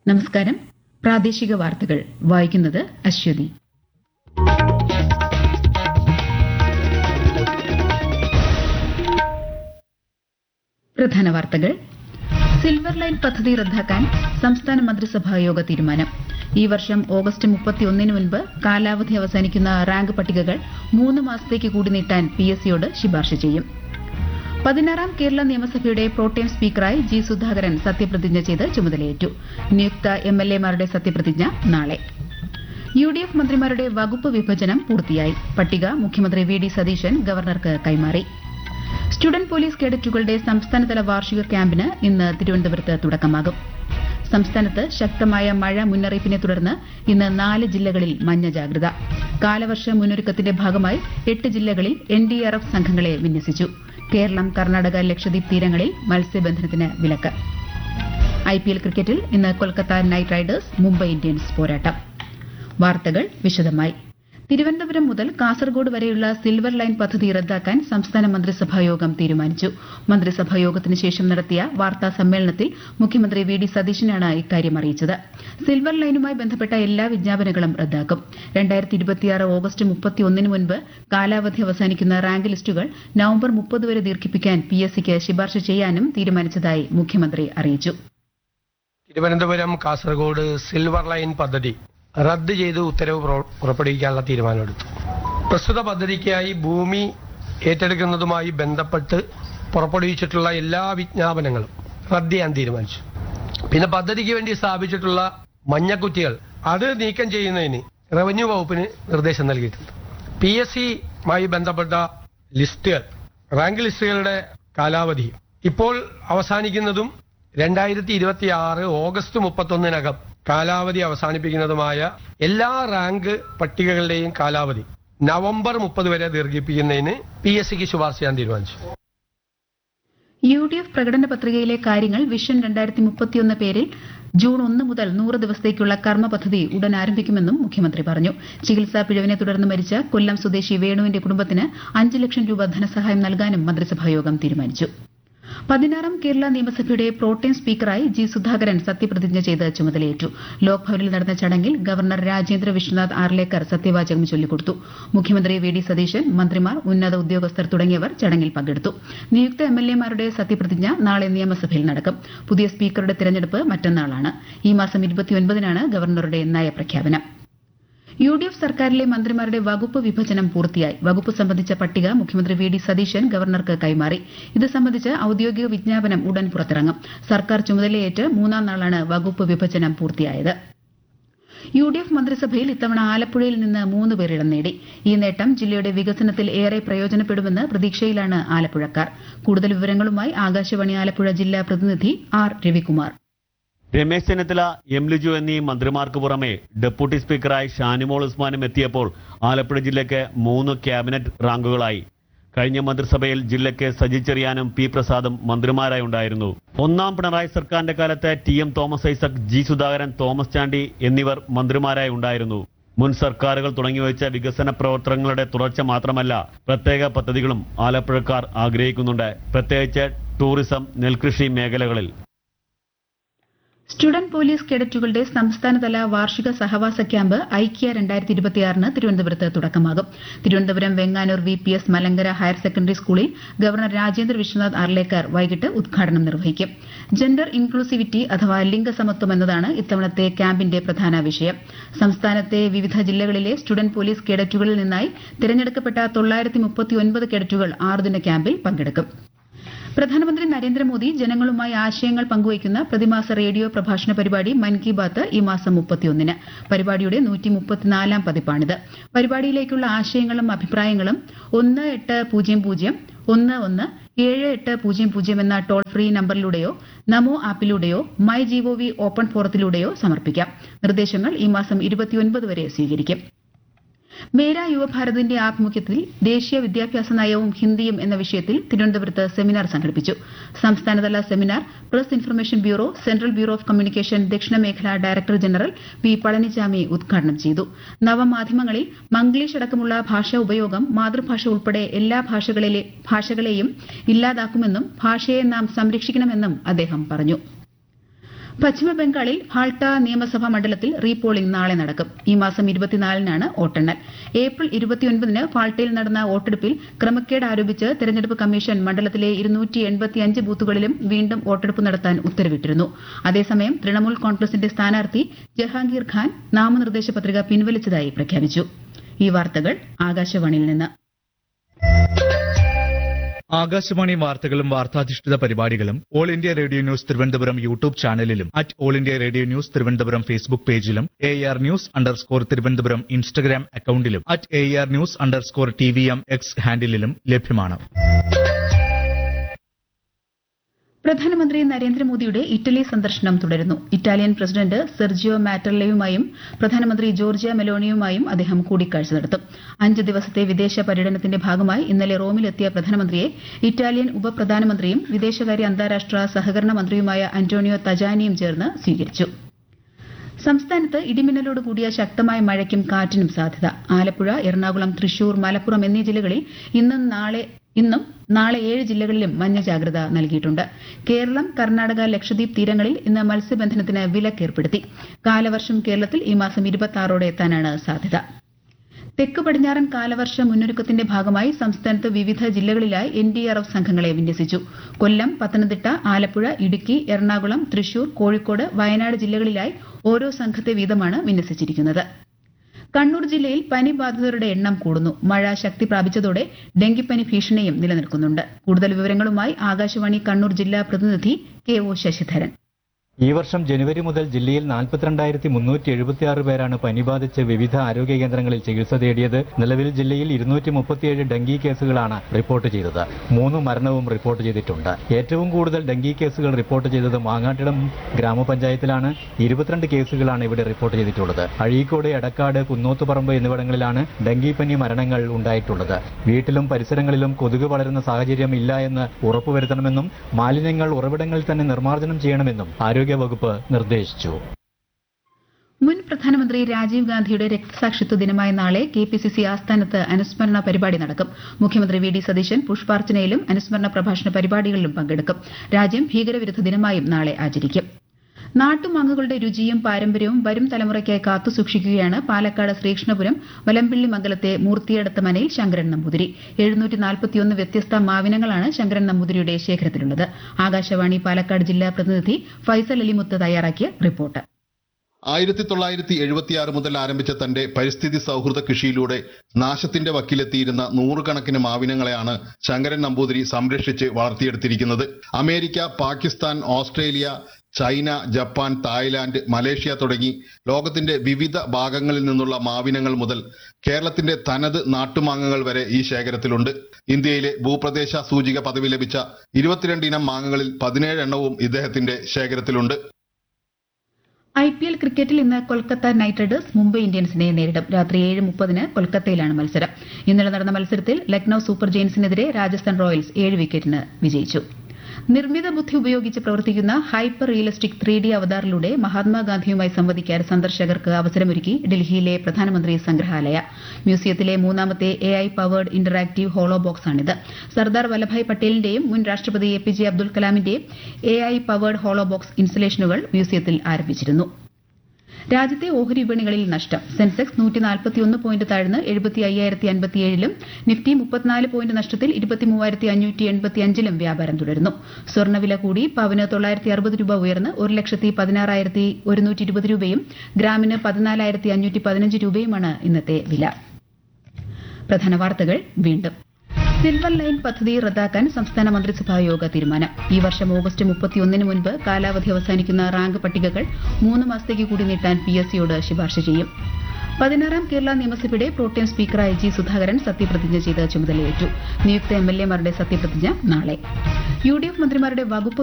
നമസ്കാരം പ്രാദേശിക വാർത്തകൾ വായിക്കുന്നത് അശ്വതി പ്രധാന വാർത്തകൾ സിൽവർ ലൈൻ പദ്ധതി റദ്ദാക്കാൻ സംസ്ഥാന മന്ത്രിസഭാ യോഗ തീരുമാനം ഈ വർഷം ഓഗസ്റ്റ് മുപ്പത്തിയൊന്നിന് മുൻപ് കാലാവധി അവസാനിക്കുന്ന റാങ്ക് പട്ടികകൾ മൂന്ന് മാസത്തേക്ക് കൂടി നീട്ടാൻ പി എസ് സിയോട് ശുപാർശ ചെയ്യും പതിനാറാം കേരള നിയമസഭയുടെ പ്രോട്ടേം സ്പീക്കറായി ജി സുധാകരൻ സത്യപ്രതിജ്ഞ ചെയ്ത് ചുമതലയേറ്റു നിയുക്ത എം എൽ എമാരുടെ സത്യപ്രതിജ്ഞ നാളെ യു ഡി എഫ് മന്ത്രിമാരുടെ വകുപ്പ് വിഭജനം പൂർത്തിയായി പട്ടിക മുഖ്യമന്ത്രി വി ഡി സതീശൻ ഗവർണർക്ക് കൈമാറി സ്റ്റുഡന്റ് പോലീസ് കേഡറ്റുകളുടെ സംസ്ഥാനതല വാർഷിക ക്യാമ്പിന് ഇന്ന് തിരുവനന്തപുരത്ത് തുടക്കമാകും സംസ്ഥാനത്ത് ശക്തമായ മഴ മുന്നറിയിപ്പിനെ തുടർന്ന് ഇന്ന് നാല് ജില്ലകളിൽ മഞ്ഞ ജാഗ്രത കാലവർഷ മുന്നൊരുക്കത്തിന്റെ ഭാഗമായി എട്ട് ജില്ലകളിൽ എൻഡിആർഎഫ് സംഘങ്ങളെ വിന്യസിച്ചു കേരളം കർണാടക ലക്ഷദ്വീപ് തീരങ്ങളിൽ മത്സ്യബന്ധനത്തിന് വിലക്ക് ഐപിഎൽ ക്രിക്കറ്റിൽ ഇന്ന് Kolkata knight riders Mumbai Indians പോരാട്ടം വാർത്തകൾ വിശദമായി തിരുവനന്തപുരം മുതൽ കാസർഗോഡ് വരെയുള്ള സിൽവർ ലൈൻ പദ്ധതി റദ്ദാക്കാൻ സംസ്ഥാന മന്ത്രിസഭാ യോഗം തീരുമാനിച്ചു മന്ത്രിസഭാ യോഗത്തിന് ശേഷം നടത്തിയ വാർത്താ സമ്മേളനത്തിൽ മുഖ്യമന്ത്രി വി ഡി സതീശനാണ് ഇക്കാര്യം അറിയിച്ചത് സിൽവർ ലൈനുമായി ബന്ധപ്പെട്ട എല്ലാ വിജ്ഞാപനങ്ങളും റദ്ദാക്കും രണ്ടായിരത്തി ഇരുപത്തിയാറ് ഓഗസ്റ്റ് മുപ്പത്തിയൊന്നിന് മുൻപ് കാലാവധി അവസാനിക്കുന്ന റാങ്ക് ലിസ്റ്റുകൾ നവംബർ മുപ്പത് വരെ ദീർഘിപ്പിക്കാൻ പി എസ് സിക്ക് ശുപാർശ ചെയ്യാനും തീരുമാനിച്ചതായി മുഖ്യമന്ത്രി അറിയിച്ചു തിരുവനന്തപുരം കാസർഗോഡ് സിൽവർ ലൈൻ പദ്ധതി റദ്ദ് ചെയ്ത് ഉത്തരവ് പുറ- പുറപ്പെടുവിക്കാനുള്ള തീരുമാനമെടുത്തു പ്രസ്തുത പദ്ധതിക്കായി ഭൂമി ഏറ്റെടുക്കുന്നതുമായി ബന്ധപ്പെട്ട് പുറപ്പെടുവിച്ചിട്ടുള്ള എല്ലാ വിജ്ഞാപനങ്ങളും റദ്ദ് ചെയ്യാൻ തീരുമാനിച്ചു പിന്നെ പദ്ധതിക്ക് വേണ്ടി സ്ഥാപിച്ചിട്ടുള്ള മഞ്ഞക്കുറ്റികൾ അത് നീക്കം ചെയ്യുന്നതിന് റവന്യൂ വകുപ്പിന് നിർദ്ദേശം നൽകിയിട്ടുണ്ട് പി എസ് സിയുമായി ബന്ധപ്പെട്ട ലിസ്റ്റുകൾ റാങ്ക് ലിസ്റ്റുകളുടെ കാലാവധി ഇപ്പോൾ അവസാനിക്കുന്നതും രണ്ടായിരത്തി ഇരുപത്തി ആറ് ഓഗസ്റ്റ് മുപ്പത്തൊന്നിനകം കാലാവധി അവസാനിപ്പിക്കുന്നതുമായ എല്ലാ റാങ്ക് പട്ടികകളുടെയും കാലാവധി നവംബർ മുപ്പത് വരെ ദീർഘിപ്പിക്കുന്നതിന് പി എസ് സിക്ക് ശുപാർശ ചെയ്യാൻ തീരുമാനിച്ചു യു ഡി എഫ് പ്രകടന പത്രികയിലെ കാര്യങ്ങൾ വിഷൻ രണ്ടായിരത്തി മുപ്പത്തിയൊന്ന് പേരിൽ ജൂൺ ഒന്ന് മുതൽ നൂറ് ദിവസത്തേക്കുള്ള കർമ്മ പദ്ധതി ഉടൻ ആരംഭിക്കുമെന്നും മുഖ്യമന്ത്രി പറഞ്ഞു ചികിത്സാ പിഴവിനെ തുടർന്ന് മരിച്ച കൊല്ലം സ്വദേശി വേണുവിന്റെ കുടുംബത്തിന് അഞ്ച് ലക്ഷം രൂപ ധനസഹായം നൽകാനും മന്ത്രിസഭായോഗം തീരുമാനിച്ചു പതിനാറാം കേരള നിയമസഭയുടെ പ്രോട്ടേം സ്പീക്കറായി ജി സുധാകരൻ സത്യപ്രതിജ്ഞ ചെയ്ത് ചുമതലയേറ്റു ലോക്ഭവനിൽ നടന്ന ചടങ്ങിൽ ഗവർണർ രാജേന്ദ്ര വിശ്വനാഥ് ആർലേക്കർ സത്യവാചകം ചൊല്ലിക്കൊടുത്തു മുഖ്യമന്ത്രി വി ഡി സതീശൻ മന്ത്രിമാർ ഉന്നത ഉദ്യോഗസ്ഥർ തുടങ്ങിയവർ ചടങ്ങിൽ പങ്കെടുത്തു നിയുക്ത എം എൽ എമാരുടെ സത്യപ്രതിജ്ഞ നാളെ നിയമസഭയിൽ നടക്കും പുതിയ സ്പീക്കറുടെ തിരഞ്ഞെടുപ്പ് മറ്റന്നാളാണ് ഈ മാസം ഇരുപത്തിയൊൻപതിനാണ് ഗവർണറുടെ നയപ്രഖ്യാപനം യു ഡി എഫ് സർക്കാരിലെ മന്ത്രിമാരുടെ വകുപ്പ് വിഭജനം പൂർത്തിയായി വകുപ്പ് സംബന്ധിച്ച പട്ടിക മുഖ്യമന്ത്രി വി ഡി സതീശൻ ഗവർണർക്ക് കൈമാറി ഇത് സംബന്ധിച്ച് ഔദ്യോഗിക വിജ്ഞാപനം ഉടൻ പുറത്തിറങ്ങും സർക്കാർ ചുമതലയേറ്റ് മൂന്നാം നാളാണ് വകുപ്പ് വിഭജനം പൂർത്തിയായത് യു ഡി എഫ് മന്ത്രിസഭയിൽ ഇത്തവണ ആലപ്പുഴയിൽ നിന്ന് മൂന്ന് പേർ ഇടം നേടി ഈ നേട്ടം ജില്ലയുടെ വികസനത്തിൽ ഏറെ പ്രയോജനപ്പെടുമെന്ന് പ്രതീക്ഷയിലാണ് ആലപ്പുഴക്കാർ കൂടുതൽ വിവരങ്ങളുമായി ആകാശവാണി ആലപ്പുഴ ജില്ലാ പ്രതിനിധി ആർ രവികുമാർ രമേശ് ചെന്നിത്തല എം ലിജു എന്നീ മന്ത്രിമാർക്ക് പുറമെ ഡെപ്യൂട്ടി സ്പീക്കറായി ഷാനിമോൾ ഉസ്മാനും എത്തിയപ്പോൾ ആലപ്പുഴ ജില്ലയ്ക്ക് മൂന്ന് ക്യാബിനറ്റ് റാങ്കുകളായി കഴിഞ്ഞ മന്ത്രിസഭയിൽ ജില്ലയ്ക്ക് സജി ചെറിയാനും പി പ്രസാദും മന്ത്രിമാരായി ഉണ്ടായിരുന്നു ഒന്നാം പിണറായി സർക്കാരിന്റെ കാലത്ത് T M Thomas Isaac G Sudhakaran Thomas Chandy എന്നിവർ മന്ത്രിമാരായി ഉണ്ടായിരുന്നു മുൻ സർക്കാരുകൾ തുടങ്ങിവെച്ച വികസന പ്രവർത്തനങ്ങളുടെ തുടർച്ച മാത്രമല്ല പ്രത്യേക പദ്ധതികളും ആലപ്പുഴക്കാർ ആഗ്രഹിക്കുന്നുണ്ട് പ്രത്യേകിച്ച് ടൂറിസം നെൽകൃഷി മേഖലകളിൽ സ്റ്റുഡന്റ് പോലീസ് കേഡറ്റുകളുടെ സംസ്ഥാനതല വാർഷിക സഹവാസ ക്യാമ്പ് ഐക്യ രണ്ടായിരത്തി ഇരുപത്തിയാറിന് തിരുവനന്തപുരത്ത് തുടക്കമാകും Thiruvananthapuram Venganoor V P S Malankara higher secondary സ്കൂളിൽ ഗവർണർ രാജേന്ദ്ര വിശ്വനാഥ് ആർലേക്കർ വൈകിട്ട് ഉദ്ഘാടനം നിർവഹിക്കും ജെൻഡർ ഇൻക്ലൂസിവിറ്റി അഥവാ ലിംഗസമത്വം എന്നതാണ് ഇത്തവണത്തെ ക്യാമ്പിന്റെ പ്രധാന വിഷയം സംസ്ഥാനത്തെ വിവിധ ജില്ലകളിലെ സ്റ്റുഡന്റ് പോലീസ് കേഡറ്റുകളിൽ നിന്നായി തിരഞ്ഞെടുക്കപ്പെട്ട തൊള്ളായിരത്തി മുപ്പത്തിയൊൻപത് കേഡറ്റുകൾ ആറുദിന ക്യാമ്പിൽ പങ്കെടുക്കും പ്രധാനമന്ത്രി നരേന്ദ്രമോദി ജനങ്ങളുമായി ആശയങ്ങൾ പങ്കുവയ്ക്കുന്ന പ്രതിമാസ റേഡിയോ പ്രഭാഷണ പരിപാടി മൻ കി ബാത്ത് ഈ മാസം മുപ്പത്തിയൊന്നിന് പരിപാടിയുടെ നൂറ്റി മുപ്പത്തിനാലാം പതിപ്പാണിത് പരിപാടിയിലേക്കുള്ള ആശയങ്ങളും അഭിപ്രായങ്ങളും ഒന്ന് എട്ട് പൂജ്യം പൂജ്യം ഒന്ന് ഒന്ന് ഏഴ് എട്ട് പൂജ്യം പൂജ്യം എന്ന ടോൾ ഫ്രീ നമ്പറിലൂടെയോ നമോ ആപ്പിലൂടെയോ മൈ ജിഒവി ഓപ്പൺ ഫോറത്തിലൂടെയോ സമർപ്പിക്കാം നിർദ്ദേശങ്ങൾ ഈ മാസം ഇരുപത്തിയൊൻപത് വരെ സ്വീകരിക്കും മേര യുവഭാരതിന്റെ ആഭിമുഖ്യത്തിൽ ദേശീയ വിദ്യാഭ്യാസ നയവും ഹിന്ദിയും എന്ന വിഷയത്തിൽ തിരുവനന്തപുരത്ത് സെമിനാർ സംഘടിപ്പിച്ചു സംസ്ഥാനതല seminar press information bureau central bureau of communication ദക്ഷിണ മേഖല ഡയറക്ടർ ജനറൽ പി പളനിച്ചാമി ഉദ്ഘാടനം ചെയ്തു നവമാധ്യമങ്ങളിൽ മംഗ്ലീഷ് അടക്കമുള്ള ഭാഷാ ഉപയോഗം മാതൃഭാഷ ഉൾപ്പെടെ എല്ലാ ഭാഷകളിലെ ഭാഷകളെയും ഇല്ലാതാക്കുമെന്നും ഭാഷയെ നാം സംരക്ഷിക്കണമെന്നും അദ്ദേഹം പറഞ്ഞു പശ്ചിമ ബംഗാളിൽ ഫാൾട്ട നിയമസഭാ മണ്ഡലത്തിൽ റീപോളിംഗ് നാളെ നടക്കും ഈ മാസം ഇരുപത്തിനാലിനാണ് വോട്ടെണ്ണൽ ഏപ്രിൽ ഇരുപത്തിയൊൻപതിന് ഫാൾട്ടയിൽ നടന്ന വോട്ടെടുപ്പിൽ ക്രമക്കേട് ആരോപിച്ച് തെരഞ്ഞെടുപ്പ് കമ്മീഷൻ മണ്ഡലത്തിലെ ഇരുന്നൂറ്റി എൺപത്തിയഞ്ച് ബൂത്തുകളിലും വീണ്ടും വോട്ടെടുപ്പ് നടത്താൻ ഉത്തരവിട്ടിരുന്നു അതേസമയം തൃണമൂൽ കോൺഗ്രസിന്റെ സ്ഥാനാർത്ഥി ജഹാംഗീർ ഖാൻ നാമനിർദ്ദേശ പത്രിക പിൻവലിച്ചതായി പ്രഖ്യാപിച്ചു ഈ വാർത്തകൾ ആകാശവാണിയിൽ നിന്ന് ആകാശവാണി വാർത്തകളും വാർത്താധിഷ്ഠിത പരിപാടികളും all India radio news Thiruvananthapuram YouTube ചാനലിലും at all India radio news Thiruvananthapuram Facebook പേജിലും A R news underscore Thiruvananthapuram Instagram അക്കൌണ്ടിലും at A R news underscore T V M X ഹാൻഡിലും ലഭ്യമാണ് പ്രധാനമന്ത്രി നരേന്ദ്രമോദിയുടെ ഇറ്റലി സന്ദർശനം തുടരുന്നു ഇറ്റാലിയൻ പ്രസിഡന്റ് സെർജിയോ മാറ്റർലയുമായും പ്രധാനമന്ത്രി ജോർജിയ മെലോണിയുമായും അദ്ദേഹം കൂടിക്കാഴ്ച നടത്തും അഞ്ച് ദിവസത്തെ വിദേശ പര്യടനത്തിന്റെ ഭാഗമായി ഇന്നലെ റോമിലെത്തിയ പ്രധാനമന്ത്രിയെ ഇറ്റാലിയൻ ഉപപ്രധാനമന്ത്രിയും വിദേശകാര്യ അന്താരാഷ്ട്ര സഹകരണ മന്ത്രിയുമായ അന്റോണിയോ തജാനിയും ചേർന്ന് സ്വീകരിച്ചു സംസ്ഥാനത്ത് ഇടിമിന്നലോട് കൂടിയ ശക്തമായ മഴയ്ക്കും കാറ്റിനും സാധ്യത ആലപ്പുഴ എറണാകുളം തൃശൂർ മലപ്പുറം എന്നീ ജില്ലകളിൽ ഇന്നും നാളെ ഇന്നും നാളെ ഏഴ് ജില്ലകളിലും മഞ്ഞ ജാഗ്രത നൽകിയിട്ടുണ്ട് കേരളം കർണാടക ലക്ഷദ്വീപ് തീരങ്ങളിൽ ഇന്ന് മത്സ്യബന്ധനത്തിന് വിലക്കേർപ്പെടുത്തി കാലവർഷം കേരളത്തിൽ ഈ മാസം ഇരുപത്തിയാറോടെ എത്താനാണ് സാധ്യത തെക്ക് പടിഞ്ഞാറൻ കാലവർഷ മുന്നൊരുക്കത്തിന്റെ ഭാഗമായി സംസ്ഥാനത്ത് വിവിധ ജില്ലകളിലായി എൻഡിആർഎഫ് സംഘങ്ങളെ വിന്യസിച്ചു കൊല്ലം പത്തനംതിട്ട ആലപ്പുഴ ഇടുക്കി എറണാകുളം തൃശൂർ കോഴിക്കോട് വയനാട് ജില്ലകളിലായി ഓരോ സംഘത്തെ വീതമാണ് വിന്യസിച്ചിരിക്കുന്നത് കണ്ണൂർ ജില്ലയിൽ പനി ബാധിതരുടെ എണ്ണം കൂടുന്നു മഴ ശക്തി പ്രാപിച്ചതോടെ ഡെങ്കിപ്പനി ഭീഷണിയും നിലനിൽക്കുന്നുണ്ട് കൂടുതൽ വിവരങ്ങളുമായി ആകാശവാണി കണ്ണൂർ ജില്ലാ പ്രതിനിധി കെ ഒ ശശിധരൻ ഈ വർഷം ജനുവരി മുതൽ ജില്ലയിൽ നാൽപ്പത്തിരണ്ടായിരത്തി മുന്നൂറ്റി എഴുപത്തിയാറ് പേരാണ് പനി ബാധിച്ച് വിവിധ ആരോഗ്യ കേന്ദ്രങ്ങളിൽ ചികിത്സ തേടിയത് നിലവിൽ ജില്ലയിൽ ഇരുന്നൂറ്റി മുപ്പത്തിയേഴ് ഡെങ്കി കേസുകളാണ് റിപ്പോർട്ട് ചെയ്തത് മൂന്ന് മരണവും റിപ്പോർട്ട് ചെയ്തിട്ടുണ്ട് ഏറ്റവും കൂടുതൽ ഡെങ്കി കേസുകൾ റിപ്പോർട്ട് ചെയ്തത് മാങ്ങാട്ടിടം ഗ്രാമപഞ്ചായത്തിലാണ് ഇരുപത്തിരണ്ട് കേസുകളാണ് ഇവിടെ റിപ്പോർട്ട് ചെയ്തിട്ടുള്ളത് അഴീക്കോട് എടക്കാട് കുന്നോത്തുപറമ്പ് എന്നിവിടങ്ങളിലാണ് ഡെങ്കിപ്പനി മരണങ്ങൾ ഉണ്ടായിട്ടുള്ളത് വീട്ടിലും പരിസരങ്ങളിലും കൊതുക് വളരുന്ന സാഹചര്യം ഇല്ല എന്ന് ഉറപ്പുവരുത്തണമെന്നും മാലിന്യങ്ങൾ ഉറവിടങ്ങളിൽ തന്നെ നിർമ്മാർജ്ജനം ചെയ്യണമെന്നും ആരോഗ്യവകുപ്പ് നിർദ്ദേശിച്ചു മുൻ പ്രധാനമന്ത്രി രാജീവ് ഗാന്ധിയുടെ രക്തസാക്ഷിത്വ ദിനമായ നാളെ കെ പി സി സി ആസ്ഥാനത്ത് അനുസ്മരണ പരിപാടി നടക്കും മുഖ്യമന്ത്രി വി ഡി സതീശൻ പുഷ്പാർച്ചനയിലും അനുസ്മരണ പ്രഭാഷണ പരിപാടികളിലും പങ്കെടുക്കും രാജ്യം ഭീകരവിരുദ്ധ ദിനമായും നാളെ ആചരിക്കും നാട്ടുമാങ്ങകളുടെ രുചിയും പാരമ്പര്യവും വരും തലമുറയ്ക്കായി കാത്തുസൂക്ഷിക്കുകയാണ് പാലക്കാട് ശ്രീകൃഷ്ണപുരം വലമ്പിള്ളി മംഗലത്തെ മൂർത്തിയടത്ത മനയിൽ ശങ്കരൻ നമ്പൂതിരി എഴുന്നൂറ്റി നാൽപ്പത്തിയൊന്ന് വ്യത്യസ്ത മാവിനങ്ങളാണ് ശങ്കരൻ നമ്പൂതിരിയുടെ ശേഖരത്തിലുള്ളത് ആകാശവാണി പാലക്കാട് ജില്ലാ പ്രതിനിധി ഫൈസൽ അലിമുത്ത് തയ്യാറാക്കിയ റിപ്പോർട്ട് ആയിരത്തി തൊള്ളായിരത്തി എഴുപത്തിയാറ് മുതൽ ആരംഭിച്ച തന്റെ പരിസ്ഥിതി സൗഹൃദ കൃഷിയിലൂടെ നാശത്തിന്റെ വക്കിലെത്തിയിരുന്ന നൂറുകണക്കിന് മാവിനങ്ങളെയാണ് ശങ്കരൻ നമ്പൂതിരി സംരക്ഷിച്ച് വളർത്തിയെടുത്തിരിക്കുന്നത് America Pakistan Australia China Japan Thailand Malaysia തുടങ്ങി ലോകത്തിന്റെ വിവിധ ഭാഗങ്ങളിൽ നിന്നുള്ള മാവിനങ്ങൾ മുതൽ കേരളത്തിന്റെ തനത് നാട്ടുമാങ്ങകൾ വരെ ഈ ശേഖരത്തിലുണ്ട് ഇന്ത്യയിലെ ഭൂപ്രദേശ സൂചിക പദവി ലഭിച്ച ഇരുപത്തിരണ്ട് ഇനം മാങ്ങകളിൽ പതിനേഴ് എണ്ണവും ഇദ്ദേഹത്തിന്റെ ശേഖരത്തിലുണ്ട് ഐ പി എൽ ക്രിക്കറ്റിൽ ഇന്ന് കൊൽക്കത്ത നൈറ്റ് റൈഡേഴ്സ് മുംബൈ ഇന്ത്യൻസിനെ നേരിടും രാത്രി ഏഴ് മുപ്പതിന് കൊൽക്കത്തയിലാണ് മത്സരം ഇന്നലെ നടന്ന മത്സരത്തിൽ ലക്നൌ സൂപ്പർ ജയൻസിനെതിരെ രാജസ്ഥാൻ റോയൽസ് ഏഴ് വിക്കറ്റിന് വിജയിച്ചു നിർമ്മിത ബുദ്ധി ഉപയോഗിച്ച് പ്രവർത്തിക്കുന്ന ഹൈപ്പർ റിയലിസ്റ്റിക് ത്രീ ഡി അവതാറിലൂടെ മഹാത്മാഗാന്ധിയുമായി സംവദിക്കാൻ സന്ദർശകർക്ക് അവസരമൊരുക്കി ഡൽഹിയിലെ പ്രധാനമന്ത്രി സംഗ്രഹാലയ മ്യൂസിയത്തിലെ മൂന്നാമത്തെ A I powered interactive holo ബോക്സാണിത് സർദാർ വല്ലഭായ് പട്ടേലിന്റെയും മുൻ രാഷ്ട്രപതി എ പി ജെ അബ്ദുൽ കലാമിന്റെയും A I powered holo box ഇൻസ്റ്റലേഷനുകൾ മ്യൂസിയത്തിൽ ആരംഭിച്ചിരുന്നു രാജ്യത്തെ ഓഹരി വിപണികളിൽ നഷ്ടം സെൻസെക്സ് നൂറ്റി നാൽപ്പത്തിയൊന്ന് പോയിന്റ് താഴ്ന്ന് എഴുപത്തി അയ്യായിരത്തി അൻപത്തിയേഴിലും നിഫ്റ്റി മുപ്പത്തിനാല് പോയിന്റ് നഷ്ടത്തിൽ ഇരുപത്തി മൂവായിരത്തി അഞ്ഞൂറ്റി എൺപത്തിയഞ്ചിലും വ്യാപാരം തുടരുന്നു സ്വർണ്ണവില കൂടി പവന് തൊള്ളായിരത്തി അറുപത് രൂപ ഉയർന്ന് ഒരു ലക്ഷത്തി പതിനാറായിരത്തി ഒരുന്നൂറ്റി ഇരുപത് രൂപയും ഗ്രാമിന് പതിനാലായിരത്തി അഞ്ഞൂറ്റി പതിനഞ്ച് രൂപയുമാണ് ഇന്നത്തെ വില പ്രധാന വാർത്തകൾ വീണ്ടും സിൽവർ ലൈൻ പദ്ധതി റദ്ദാക്കാൻ സംസ്ഥാന മന്ത്രിസഭാ യോഗ തീരുമാനം ഈ വർഷം ഓഗസ്റ്റ് മുപ്പത്തിയൊന്നിന് മുൻപ് കാലാവധി അവസാനിക്കുന്ന റാങ്ക് പട്ടികകൾ മൂന്ന് മാസത്തേക്ക് കൂടി നീട്ടാൻ പി എസ് സിയോട് ശുപാർശ ചെയ്യും പതിനാറാം കേരള നിയമസഭയുടെ പ്രോട്ടേം സ്പീക്കറായ ജി സുധാകരൻ സത്യപ്രതിജ്ഞ ചെയ്ത് ചുമതലയേറ്റു നിയുക്ത എം എൽ എമാരുടെ സത്യപ്രതിജ്ഞ നാളെ യു ഡി എഫ് മന്ത്രിമാരുടെ വകുപ്പ്